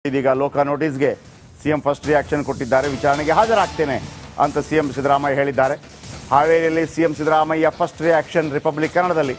ಇದೀಗ ಲೋಕ ನೋಟಿಸ್ಗೆ CM first reaction ಕೊಟ್ಟಿದ್ದಾರೆ ವಿಚಾರಣೆಗೆ ಹಾಜರಾಗ್ತೇನೆ ಅಂತ ಸಿಎಂ ಸಿದ್ದರಾಮಯ್ಯ ಹೇಳಿದ್ದಾರೆ ಹಾವೇರಿಯಲ್ಲಿ CM Siddaramaiah first reaction Republic ಕನ್ನಡದಲ್ಲಿ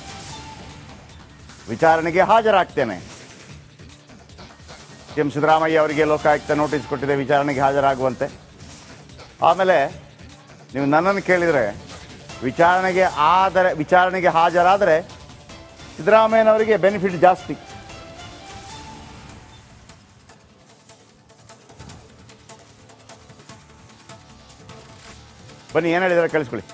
ವಿಚಾರಣೆಗೆ ಹಾಜರಾಗ್ತೇನೆ ಸಿಎಂ ಸಿದ್ದರಾಮಯ್ಯ ಅವರಿಗೆ ಲೋಕಾಯುಕ್ತ ನೋಟಿಸ್ ಕೊಟ್ಟಿದೆ ವಿಚಾರಣೆಗೆ ಹಾಜರಾಗುವಂತೆ ಆಮೇಲೆ ನೀವು ನನ್ನನ್ನು ಕೇಳಿದರೆ ವಿಚಾರಣೆಗೆ ಆದರೆ ವಿಚಾರಣೆಗೆ ಹಾಜರಾದರೆ ಸಿದ್ದರಾಮಯ್ಯನವರಿಗೆ ಬೆನಿಫಿಟ್ ಜಾಸ್ತಿ ಬನ್ನಿ ಏನು ಹೇಳಿದ್ದಾರೆ ಕಳಿಸ್ಕೊಳ್ಳಿ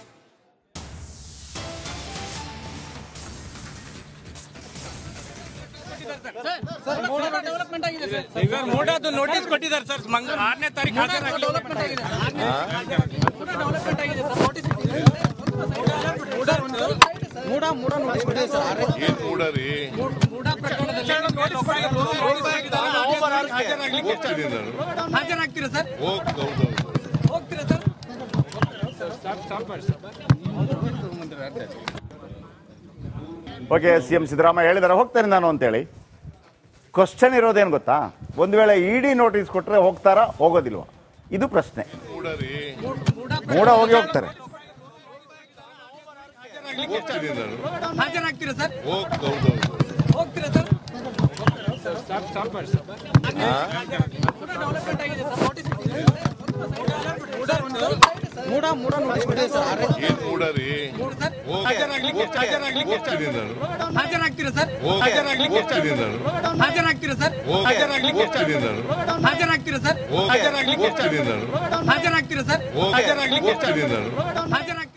ಡೆವಲಪ್ಮೆಂಟ್ ಆಗಿದೆ ಸರ್ ಇವಾಗ ಮೂಡಾದು ನೋಟಿಸ್ ಕೊಟ್ಟಿದ್ದಾರೆ ಸರ್ ಮಂಗ ಆರನೇ ತಾರೀಕು ಹಾಜರಾಗಲಿ ಡೆವಲಪ್ಮೆಂಟ್ ಆಗಿದೆ ಡೆವಲಪ್ಮೆಂಟ್ ಆಗಿದೆ sir notice MUDA MUDA notice ಕೊಟ್ಟಿದೆ ಸರ್ ಏನ್ ಮೂಡರಿ ಮೂಡ ಪ್ರಕರಣದಲ್ಲಿ ಹೋಗ್ತೀನಿ ನಾನು ಹಾಜರಾಗ್ತೀರಾ ಸರ್ ಹೋಗ್ ಹೌದು ಹೋಗ್ತೀರಾ sir okay C M Siddaramaiah ಹೇಳಿದ್ದಾರೆ ಹೋಗ್ತೇನೆ ನಾನು ಅಂತೇಳಿ ಕ್ವಶನ್ ಇರೋದೇನು ಗೊತ್ತಾ ಒಂದು ವೇಳೆ ಇಡಿ ನೋಟಿಸ್ ಕೊಟ್ಟರೆ ಹೋಗ್ತಾರಾ ಹೋಗೋದಿಲ್ವಾ ಇದು ಪ್ರಶ್ನೆ ಮೂಡರಿ ಮೂಡ ಹೋಗಿ ಹೋಗ್ತಾರೆ ಹೋಗ್ತೀನಿ ನಾನು ಹಾಜರಾಗ್ತೀರಾ ಸರ್ ಹೋಗ್ ಹೌದು ಹೋಗ್ತೀರಾ ಸರ್ ಡೆವಲಪ್ಮೆಂಟ್ ಆಗಿದೆ sir notice MUDA MUDA notice ಕೊಟ್ಟಿದೆ ಸರ್ ಏನ್ ಮೂಡರಿ ಮೂಡ ಸರ್ ಹೋಗ್ ಹೋಗ್ತೀನಿ ನಾನು ಹಾಜರಾಗ್ತೀರಾ ಸರ್ ಹೋಗ್ ಹೋಗ್ತೀನಿ ನಾನು ಹಾಜರಾಗ್ತೀರಾ ಸರ್ ಹೋಗ್ ಹೋಗ್ತೀನಿ ನಾನು ಹಾಜರಾಗ್ತೀರಾ ಸರ್ ಹೋಗ್ ಹೋಗ್ತೀನಿ ನಾನು ಹಾಜರಾಗ್ತೀರಾ ಸರ್ ಹೋಗ್ ಹೋಗ್ತೀನಿ ನಾನು ಹಾಜರಾಗ್ತೀರಾ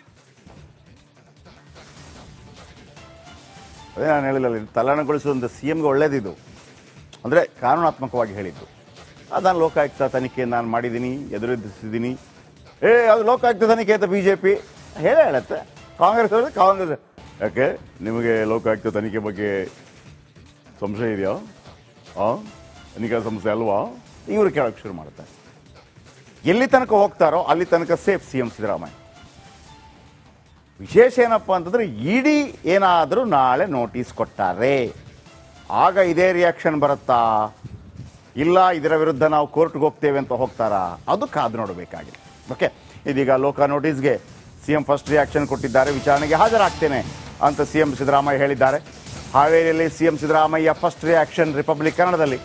ಅದೇ ನಾನು ಹೇಳಿಲ್ಲ ತಲ್ಲಣಗೊಳಿಸುವಂಥ ಸಿ ಎಮ್ಗೆ ಒಳ್ಳೇದಿದು ಅಂದರೆ ಕಾನೂನಾತ್ಮಕವಾಗಿ ಹೇಳಿದ್ದು ಅದನ್ನು ಲೋಕಾಯುಕ್ತ ತನಿಖೆ ನಾನು ಮಾಡಿದ್ದೀನಿ ಎದುರಿಸಿದ್ದೀನಿ ಏ ಅದು ಲೋಕಾಯುಕ್ತ ತನಿಖೆ ಅಂತ ಬಿ ಜೆ ಪಿ ಹೇಳೇ ಹೇಳುತ್ತೆ ಕಾಂಗ್ರೆಸ್ ಅವರು ಕಾಂಗ್ರೆಸ್ ಯಾಕೆ ನಿಮಗೆ ಲೋಕಾಯುಕ್ತ ತನಿಖೆ ಬಗ್ಗೆ ಸಂಶಯ ಇದೆಯಾ ಹಾಂ ತನಿಖಾ ಸಂಸ್ಥೆ ಅಲ್ವಾ ಇವರು ಕೇಳೋಕ್ಕೆ ಶುರು ಮಾಡ್ತಾರೆ ಎಲ್ಲಿ ತನಕ ಹೋಗ್ತಾರೋ ಅಲ್ಲಿ ತನಕ ಸೇಫ್ ಸಿ ಎಂ ಸಿದ್ದರಾಮಯ್ಯ ವಿಶೇಷ ಏನಪ್ಪ ಅಂತಂದ್ರೆ ಇಡಿ ಏನಾದರೂ ನಾಳೆ ನೋಟಿಸ್ ಕೊಟ್ಟಾರೆ ಆಗ ಇದೇ ರಿಯಾಕ್ಷನ್ ಬರುತ್ತಾ ಇಲ್ಲ ಇದರ ವಿರುದ್ಧ ನಾವು ಕೋರ್ಟ್ಗೆ ಹೋಗ್ತೇವೆ ಅಂತ ಹೋಗ್ತಾರಾ ಅದು ಕಾದು ನೋಡಬೇಕಾಗಿದೆ ಓಕೆ ಇದೀಗ ಲೋಕ ನೋಟಿಸ್ಗೆ ಸಿಎಂ ಫಸ್ಟ್ ರಿಯಾಕ್ಷನ್ ಕೊಟ್ಟಿದ್ದಾರೆ ವಿಚಾರಣೆಗೆ ಹಾಜರಾಗ್ತೇನೆ ಅಂತ ಸಿಎಂ ಸಿದ್ದರಾಮಯ್ಯ ಹೇಳಿದ್ದಾರೆ ಹಾವೇರಿಯಲ್ಲಿ CM Siddaramaiah first reaction Republic ಕನ್ನಡದಲ್ಲಿ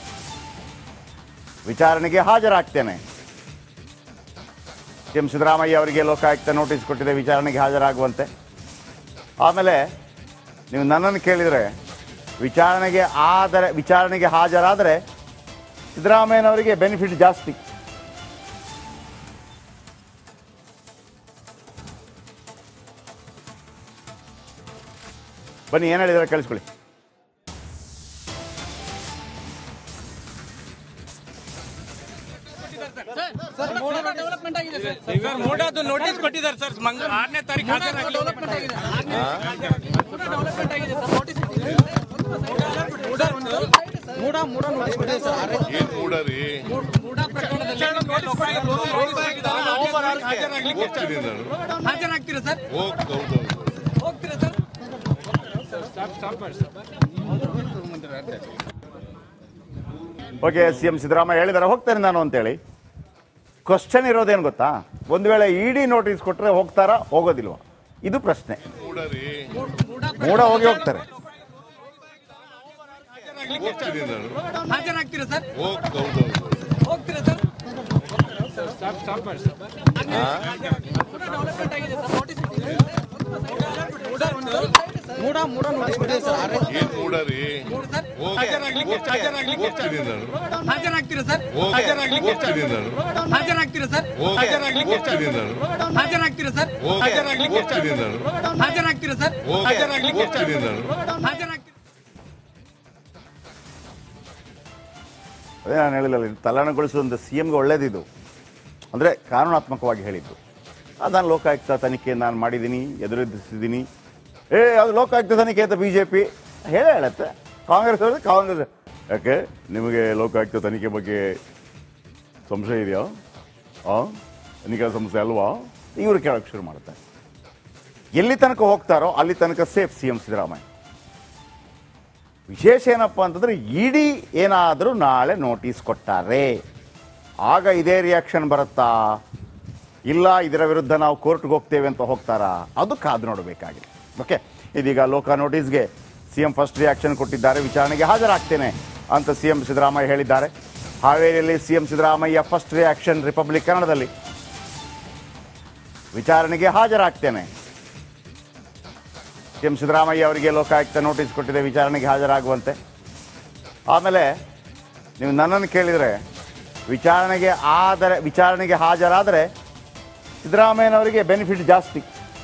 ವಿಚಾರಣೆಗೆ ಹಾಜರಾಗ್ತೇನೆ ಸಿಎಂ ಸಿದ್ದರಾಮಯ್ಯ ಅವರಿಗೆ ಲೋಕಾಯುಕ್ತ ನೋಟಿಸ್ ಕೊಟ್ಟಿದೆ ವಿಚಾರಣೆಗೆ ಹಾಜರಾಗುವಂತೆ ಆಮೇಲೆ ನೀವು ನನ್ನನ್ನು ಕೇಳಿದರೆ ವಿಚಾರಣೆಗೆ ಆದರೆ ವಿಚಾರಣೆಗೆ ಹಾಜರಾದರೆ ಸಿದ್ದರಾಮಯ್ಯನವರಿಗೆ ಬೆನಿಫಿಟ್ ಜಾಸ್ತಿ ಬನ್ನಿ ಏನು ಹೇಳಿದರೆ ಕಳಿಸ್ಕೊಳ್ಳಿ ಡೆವಲಪ್ಮೆಂಟ್ ಆಗಿದೆ ಸರ್ ಇವಾಗ ಮೂಡಾದು ನೋಟಿಸ್ ಕೊಟ್ಟಿದ್ದಾರೆ ಸರ್ ಮಂಗ ಆರನೇ ತಾರೀಕು ಹಾಜರಾಗಲಿ ಡೆವಲಪ್ಮೆಂಟ್ ಆಗಿದೆ ಡೆವಲಪ್ಮೆಂಟ್ ಆಗಿದೆ sir notice MUDA MUDA notice ಕೊಟ್ಟಿದೆ ಸರ್ ಏನ್ ಮೂಡರಿ ಮೂಡ ಪ್ರಕರಣದಲ್ಲಿ ಹೋಗ್ತೀನಿ ನಾನು ಹಾಜರಾಗ್ತೀರಾ ಸರ್ ಹೋಗ್ ಹೌದು ಹೋಗ್ತೀರಾ sir okay C M Siddaramaiah ಹೇಳಿದ್ದಾರೆ ಹೋಗ್ತೇನೆ ನಾನು ಅಂತೇಳಿ ಕ್ವಶನ್ ಇರೋದೇನು ಗೊತ್ತಾ ಒಂದು ವೇಳೆ ಇಡಿ ನೋಟಿಸ್ ಕೊಟ್ಟರೆ ಹೋಗ್ತಾರಾ ಹೋಗೋದಿಲ್ವಾ ಇದು ಪ್ರಶ್ನೆ ಮೂಡರಿ ಮೂಡ ಹೋಗಿ ಹೋಗ್ತಾರೆ ಹೋಗ್ತೀನಿ ನಾನು ಹಾಜರಾಗ್ತೀರಾ ಸರ್ ಹೋಗ್ ಹೌದು ಹೋಗ್ತೀರಾ ಸರ್ ಡೆವಲಪ್ಮೆಂಟ್ ಆಗಿದೆ sir notice MUDA MUDA notice ಕೊಟ್ಟಿದೆ ಸರ್ ಏನ್ ಮೂಡರಿ ಮೂಡ ಸರ್ ಹೋಗ್ ಹೋಗ್ತೀನಿ ನಾನು ಹಾಜರಾಗ್ತೀರಾ ಸರ್ ಹೋಗ್ ಹೋಗ್ತೀನಿ ನಾನು ಹಾಜರಾಗ್ತೀರಾ ಸರ್ ಹೋಗ್ ಹೋಗ್ತೀನಿ ನಾನು ಹಾಜರಾಗ್ತೀರಾ ಸರ್ ಹೋಗ್ ಹೋಗ್ತೀನಿ ನಾನು ಹಾಜರಾಗ್ತೀರಾ ಸರ್ ಹೋಗ್ ಹೋಗ್ತೀನಿ ನಾನು ಹಾಜರಾಗ್ತೀರಾ ಅದೇ ನಾನು ಹೇಳಿಲ್ಲ ತಲ್ಲಣಗೊಳಿಸುವಂಥ ಸಿ ಎಮ್ಗೆ ಒಳ್ಳೇದಿದು ಅಂದರೆ ಕಾನೂನಾತ್ಮಕವಾಗಿ ಹೇಳಿದ್ದು ಅದನ್ನು ಲೋಕಾಯುಕ್ತ ತನಿಖೆ ನಾನು ಮಾಡಿದ್ದೀನಿ ಎದುರಿಸಿದ್ದೀನಿ ಏ ಅದು ಲೋಕಾಯುಕ್ತ ತನಿಖೆ ಅಂತ ಬಿ ಜೆ ಪಿ ಹೇಳೇ ಹೇಳುತ್ತೆ ಕಾಂಗ್ರೆಸ್ ಅವರು ಕಾಂಗ್ರೆಸ್ ಯಾಕೆ ನಿಮಗೆ ಲೋಕಾಯುಕ್ತ ತನಿಖೆ ಬಗ್ಗೆ ಸಂಶಯ ಇದೆಯಾ ಹಾಂ ತನಿಖಾ ಸಂಸ್ಥೆ ಅಲ್ವಾ ಇವರು ಕೇಳೋಕ್ಕೆ ಶುರು ಮಾಡ್ತಾರೆ ಎಲ್ಲಿ ತನಕ ಹೋಗ್ತಾರೋ ಅಲ್ಲಿ ತನಕ ಸೇಫ್ ಸಿ ಎಂ ಸಿದ್ದರಾಮಯ್ಯ ವಿಶೇಷ ಏನಪ್ಪ ಅಂತಂದ್ರೆ ಇಡಿ ಏನಾದರೂ ನಾಳೆ ನೋಟಿಸ್ ಕೊಟ್ಟಾರೆ ಆಗ ಇದೇ ರಿಯಾಕ್ಷನ್ ಬರುತ್ತಾ ಇಲ್ಲ ಇದರ ವಿರುದ್ಧ ನಾವು ಕೋರ್ಟ್ಗೆ ಹೋಗ್ತೇವೆ ಅಂತ ಹೋಗ್ತಾರಾ ಅದು ಕಾದು ನೋಡಬೇಕಾಗಿದೆ ಓಕೆ ಇದೀಗ ಲೋಕ ನೋಟಿಸ್ಗೆ ಸಿ ಎಂ ಫಸ್ಟ್ ರಿಯಾಕ್ಷನ್ ಕೊಟ್ಟಿದ್ದಾರೆ ವಿಚಾರಣೆಗೆ ಹಾಜರಾಗ್ತೇನೆ ಅಂತ ಸಿ ಎಂ ಸಿದ್ದರಾಮಯ್ಯ ಹೇಳಿದ್ದಾರೆ ಹಾವೇರಿಯಲ್ಲಿ C M Siddaramaiah first reaction Republic ಕನ್ನಡದಲ್ಲಿ ವಿಚಾರಣೆಗೆ ಹಾಜರಾಗ್ತೇನೆ ಸಿ ಎಂ ಸಿದ್ದರಾಮಯ್ಯ ಅವರಿಗೆ ಲೋಕಾಯುಕ್ತ ನೋಟಿಸ್ ಕೊಟ್ಟಿದೆ ವಿಚಾರಣೆಗೆ ಹಾಜರಾಗುವಂತೆ ಆಮೇಲೆ ನೀವು ನನ್ನನ್ನು ಕೇಳಿದರೆ ವಿಚಾರಣೆಗೆ ಆದರೆ ವಿಚಾರಣೆಗೆ ಹಾಜರಾದರೆ ಸಿದ್ದರಾಮಯ್ಯನವರಿಗೆ ಬೆನಿಫಿಟ್ ಜಾಸ್ತಿ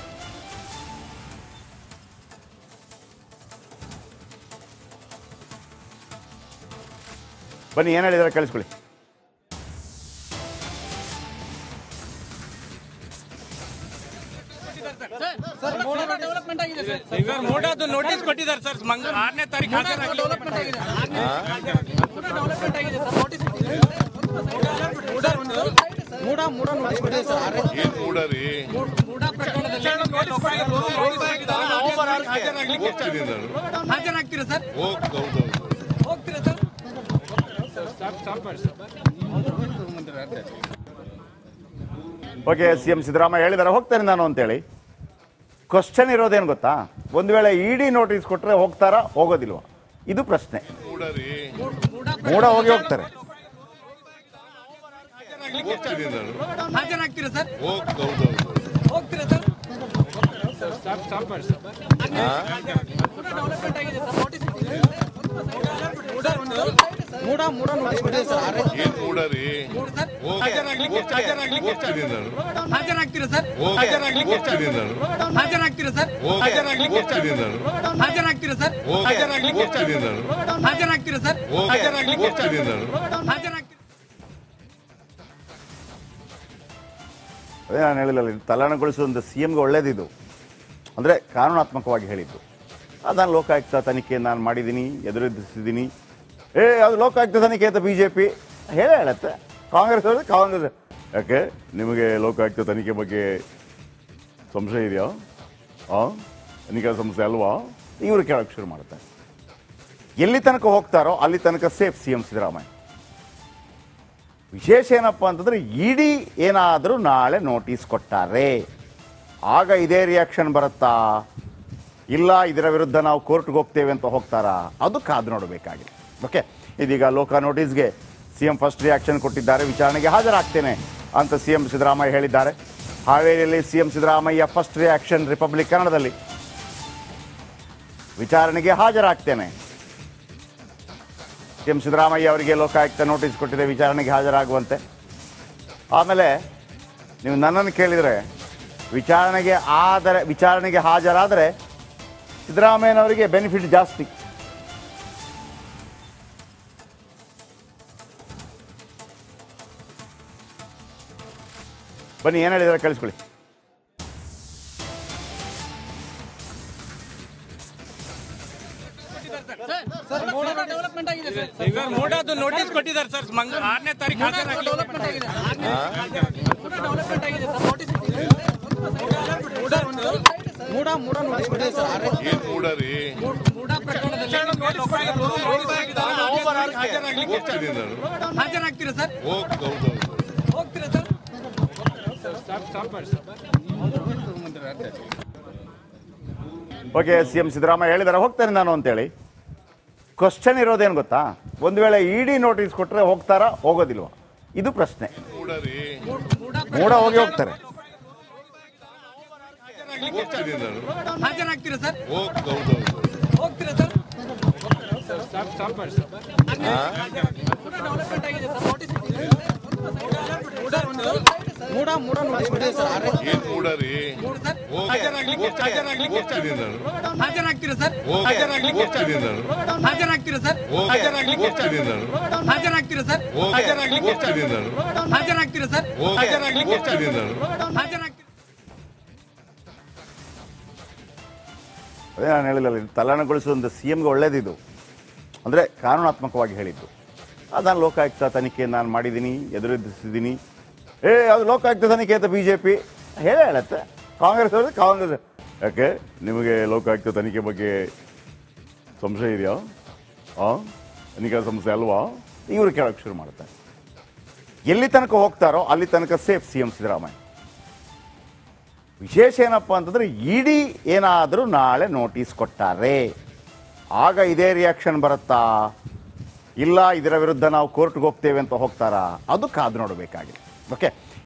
ಬನ್ನಿ ಏನು ಹೇಳಿದಾರೆ ಕಳಿಸ್ಕೊಳ್ಳಿ ಸರ್ ಮೋಡ ಡೆವಲಪ್ಮೆಂಟ್ ಆಗಿದೆ ಸರ್ ಸರ್ ಮೋಡದ್ದು ನೋಟಿಸ್ ಕೊಟ್ಟಿದ್ದಾರೆ ಸರ್ ಮಂಗ ಆರನೇ ತಾರೀಕು ಹಾಜರಾಗಿ ಡೆವಲಪ್ಮೆಂಟ್ ಆಗಿದೆ ಮೋಡ ಡೆವಲಪ್ಮೆಂಟ್ ಆಗಿದೆ sir notice MUDA MUDA notice ಕೊಟ್ಟಿದೆ ಸರ್ ಏನ್ ಮೂಡರಿ ಮೂಡ ಪ್ರಕರಣದಲ್ಲಿ ಹಾಜರಾಗ್ಲಿಕ್ಕೆ ಹೋಗ್ತೀನಿ ನಾನು ಹಾಜರಾಗ್ತೀರಾ ಸರ್ ಹೋಗ್ ಹೌದೌದು ಹೋಗ್ತೀರಾ sir okay C M Siddaramaiah ಹೇಳಿದ್ದಾರೆ ಹೋಗ್ತೇನೆ ನಾನು ಅಂತೇಳಿ ಕ್ವಶನ್ ಇರೋದೇನು ಗೊತ್ತಾ ಒಂದು ವೇಳೆ ಇಡಿ ನೋಟಿಸ್ ಕೊಟ್ಟರೆ ಹೋಗ್ತಾರಾ ಹೋಗೋದಿಲ್ವಾ ಇದು ಪ್ರಶ್ನೆ ಮೂಡರಿ ಮೂಡ ಹೋಗಿ ಹೋಗ್ತಾರೆ ಹೋಗ್ತೀನಿ ನಾನು ಹಾಜರಾಗ್ತೀರಾ ಸರ್ ಹೋಗ್ ಹೌದೌದು ಹೋಗ್ತೀರಾ ಸರ್ ಡೆವಲಪ್ಮೆಂಟ್ ಆಗಿದೆ sir notice MUDA MUDA notice ಕೊಟ್ಟಿದೆ ಸರ್ ಏನ್ ಮೂಡರಿ ಸರ್ ಹೋಗ್ ಹಾಜರಾಗ್ಲಿಕ್ಕೆ ಹಾಜರಾಗ್ಲಿಕ್ಕೆ ಹೋಗ್ತೀನಿ ನಾನು ಹಾಜರಾಗ್ತೀರಾ ಸರ್ ಹೋಗ್ ಹಾಜರಾಗ್ಲಿಕ್ಕೆ ಹೋಗ್ತೀನಿ ನಾನು ಹಾಜರಾಗ್ತೀರಾ ಸರ್ ಹೋಗ್ ಹಾಜರಾಗ್ಲಿಕ್ಕೆ ಹೋಗ್ತೀನಿ ನಾನು ಹಾಜರಾಗ್ತೀರಾ ಸರ್ ಹೋಗ್ ಹಾಜರಾಗ್ಲಿಕ್ಕೆ ಹೋಗ್ತೀನಿ ನಾನು ಹಾಜರಾಗ್ತೀರಾ ಸರ್ ಹೋಗ್ ಹಾಜರಾಗ್ಲಿಕ್ಕೆ ಹೋಗ್ತೀನಿ ನಾನು ಹಾಜರಾಗ್ತೀರಾ ಅದೇ ನಾನು ಹೇಳಿಲ್ಲ ತಲಾಣಗೊಳಿಸುವಂಥ ಸಿ ಎಮ್ಗೆ ಒಳ್ಳೇದಿದು ಅಂದರೆ ಕಾನೂನಾತ್ಮಕವಾಗಿ ಹೇಳಿದ್ದು ಅದನ್ನು ಲೋಕಾಯುಕ್ತ ತನಿಖೆ ನಾನು ಮಾಡಿದ್ದೀನಿ ಎದುರಿಸಿದ್ದೀನಿ ಏ ಅದು ಲೋಕಾಯುಕ್ತ ತನಿಖೆ ಅಂತ ಬಿ ಜೆ ಪಿ ಹೇಳೇ ಹೇಳತ್ತೆ ಕಾಂಗ್ರೆಸ್ ಅವರು ಕಾಂಗ್ರೆಸ್ ಯಾಕೆ ನಿಮಗೆ ಲೋಕಾಯುಕ್ತ ತನಿಖೆ ಬಗ್ಗೆ ಸಂಶಯ ಇದೆಯಾ ಹಾಂ ತನಿಖಾ ಸಂಸ್ಥೆ ಅಲ್ವಾ ಇವರು ಕೇಳೋಕ್ಕೆ ಶುರು ಮಾಡ್ತಾರೆ ಎಲ್ಲಿ ತನಕ ಹೋಗ್ತಾರೋ ಅಲ್ಲಿ ತನಕ ಸೇಫ್ ಸಿ ಎಂ ಸಿದ್ದರಾಮಯ್ಯ ವಿಶೇಷ ಏನಪ್ಪ ಅಂತಂದ್ರೆ ಇಡಿ ಏನಾದರೂ ನಾಳೆ ನೋಟಿಸ್ ಕೊಟ್ಟಾರೆ ಆಗ ಇದೇ ರಿಯಾಕ್ಷನ್ ಬರುತ್ತಾ ಇಲ್ಲ ಇದರ ವಿರುದ್ಧ ನಾವು ಕೋರ್ಟ್ಗೆ ಹೋಗ್ತೇವೆ ಅಂತ ಹೋಗ್ತಾರಾ ಅದು ಕಾದು ನೋಡಬೇಕಾಗಿದೆ ಓಕೆ ಇದೀಗ ಲೋಕ ನೋಟಿಸ್ಗೆ ಸಿ ಎಂ ಫಸ್ಟ್ ರಿಯಾಕ್ಷನ್ ಕೊಟ್ಟಿದ್ದಾರೆ ವಿಚಾರಣೆಗೆ ಹಾಜರಾಗ್ತೇನೆ ಅಂತ ಸಿ ಎಂ ಸಿದ್ದರಾಮಯ್ಯ ಹೇಳಿದ್ದಾರೆ ಹಾವೇರಿಯಲ್ಲಿ C M Siddaramaiah first reaction Republic ಕನ್ನಡದಲ್ಲಿ ವಿಚಾರಣೆಗೆ ಹಾಜರಾಗ್ತೇನೆ ಸಿ ಎಂ ಸಿದ್ದರಾಮಯ್ಯ ಅವರಿಗೆ ಲೋಕಾಯುಕ್ತ ನೋಟಿಸ್ ಕೊಟ್ಟಿದೆ ವಿಚಾರಣೆಗೆ ಹಾಜರಾಗುವಂತೆ ಆಮೇಲೆ ನೀವು ನನ್ನನ್ನು ಕೇಳಿದರೆ ವಿಚಾರಣೆಗೆ ಆದರೆ ವಿಚಾರಣೆಗೆ ಹಾಜರಾದರೆ ಸಿದ್ದರಾಮಯ್ಯನವರಿಗೆ ಬೆನಿಫಿಟ್ ಜಾಸ್ತಿ ಬನ್ನಿ ಏನು ಹೇಳಿದಾರೆ ಕಳಿಸ್ಕೊಳ್ಳಿ ಸರ್ ಮೋಡ ಡೆವಲಪ್ಮೆಂಟ್ ಆಗಿದೆ ಸರ್ ಸರ್ ಮೋಡದ್ದು ನೋಟಿಸ್ ಕೊಟ್ಟಿದ್ದಾರೆ ಸರ್ ಮಂಗ ಆರನೇ ತಾರೀಕು ಹಾಜರಾಗಿ ಡೆವಲಪ್ಮೆಂಟ್ ಆಗಿದೆ ಮೂಡ ಡೆವಲಪ್ಮೆಂಟ್ ಆಗಿದೆ sir notice MUDA MUDA notice ಕೊಟ್ಟಿದೆ ಸರ್ ಏನ್ ಮೂಡರಿ ಮೂಡ ಪ್ರಕರಣದಲ್ಲಿ ಹಾಜರಾಗ್ಲಿಕ್ಕೆ ಹೋಗ್ತೀನಿ ನಾನು ಹಾಜರಾಗ್ತೀರಾ ಸರ್ ಹೋಗ್ ಹೌದೌದು ಹೋಗ್ತೀರಾ sir okay C M Siddaramaiah ಹೇಳಿದ್ದಾರೆ ಹೋಗ್ತೇನೆ ನಾನು ಅಂತೇಳಿ ಕ್ವಶನ್ ಇರೋದೇನು ಗೊತ್ತಾ ಒಂದು ವೇಳೆ ಇಡಿ ನೋಟಿಸ್ ಕೊಟ್ಟರೆ ಹೋಗ್ತಾರಾ ಹೋಗೋದಿಲ್ವಾ ಇದು ಪ್ರಶ್ನೆ ಮೂಡರಿ ಮೂಡ ಹೋಗಿ ಹೋಗ್ತಾರೆ ಹೋಗ್ತೀನಿ ನಾನು ಹಾಜರಾಗ್ತೀರಾ ಸರ್ ಹೋಗ್ ಹೌದೌದು ಹೋಗ್ತೀರಾ ಸರ್ ಡೆವಲಪ್ಮೆಂಟ್ ಆಗಿದೆ sir notice MUDA MUDA notice ಕೊಟ್ಟಿದೆ ಸರ್ ಏನ್ ಮೂಡರಿ ಸರ್ ಹೋಗ್ ಹಾಜರಾಗ್ಲಿಕ್ಕೆ ಹಾಜರಾಗ್ಲಿಕ್ಕೆ ಹೋಗ್ತೀನಿ ನಾನು ಹಾಜರಾಗ್ತೀರಾ ಸರ್ ಹೋಗ್ ಹಾಜರಾಗ್ಲಿಕ್ಕೆ ಹೋಗ್ತೀನಿ ನಾನು ಹಾಜರಾಗ್ತೀರಾ ಸರ್ ಹೋಗ್ ಹಾಜರಾಗ್ಲಿಕ್ಕೆ ಹೋಗ್ತೀನಿ ನಾನು ಹಾಜರಾಗ್ತೀರಾ ಸರ್ ಹೋಗ್ ಹಾಜರಾಗ್ಲಿಕ್ಕೆ ಹೋಗ್ತೀನಿ ನಾನು ಹಾಜರಾಗ್ತೀರಾ ಸರ್ ಹೋಗ್ ಹಾಜರಾಗ್ಲಿಕ್ಕೆ ಹೋಗ್ತೀನಿ ನಾನು ಹಾಜರಾಗ್ತೀರಾ ಅದೇ ನಾನು ಹೇಳಿಲ್ಲ ತಲಾಣಗೊಳಿಸುವಂಥ ಸಿ ಎಮ್ಗೆ ಒಳ್ಳೇದಿದು ಅಂದರೆ ಕಾನೂನಾತ್ಮಕವಾಗಿ ಹೇಳಿದ್ದು ಅದನ್ನು ಲೋಕಾಯುಕ್ತ ತನಿಖೆ ನಾನು ಮಾಡಿದ್ದೀನಿ ಎದುರಿಸಿದ್ದೀನಿ ಏ ಅದು ಲೋಕಾಯುಕ್ತ ತನಿಖೆ ಅಂತ ಬಿ ಜೆ ಪಿ ಹೇಳೇ ಹೇಳತ್ತೆ ಕಾಂಗ್ರೆಸ್ ಅವರು ಕಾಂಗ್ರೆಸ್ ಯಾಕೆ ನಿಮಗೆ ಲೋಕಾಯುಕ್ತ ತನಿಖೆ ಬಗ್ಗೆ ಸಂಶಯ ಇದೆಯಾ ಆ ತನಿಖಾ ಸಂಸ್ಥೆ ಅಲ್ವಾ ಇವರು ಕೇಳೋಕೆ ಶುರು ಮಾಡ್ತಾರೆ ಎಲ್ಲಿ ತನಕ ಹೋಗ್ತಾರೋ ಅಲ್ಲಿ ತನಕ ಸೇಫ್ ಸಿ ಎಂ ಸಿದ್ದರಾಮಯ್ಯ ವಿಶೇಷ ಏನಪ್ಪ ಅಂತಂದ್ರೆ ಇಡಿ ಏನಾದರೂ ನಾಳೆ ನೋಟಿಸ್ ಕೊಟ್ಟಾರೆ ಆಗ ಇದೇ ರಿಯಾಕ್ಷನ್ ಬರುತ್ತಾ ಇಲ್ಲ ಇದರ ವಿರುದ್ಧ ನಾವು ಕೋರ್ಟ್ಗೆ ಹೋಗ್ತೇವೆ ಅಂತ ಹೋಗ್ತಾರಾ ಅದು ಕಾದು ನೋಡಬೇಕಾಗಿದೆ ಓಕೆ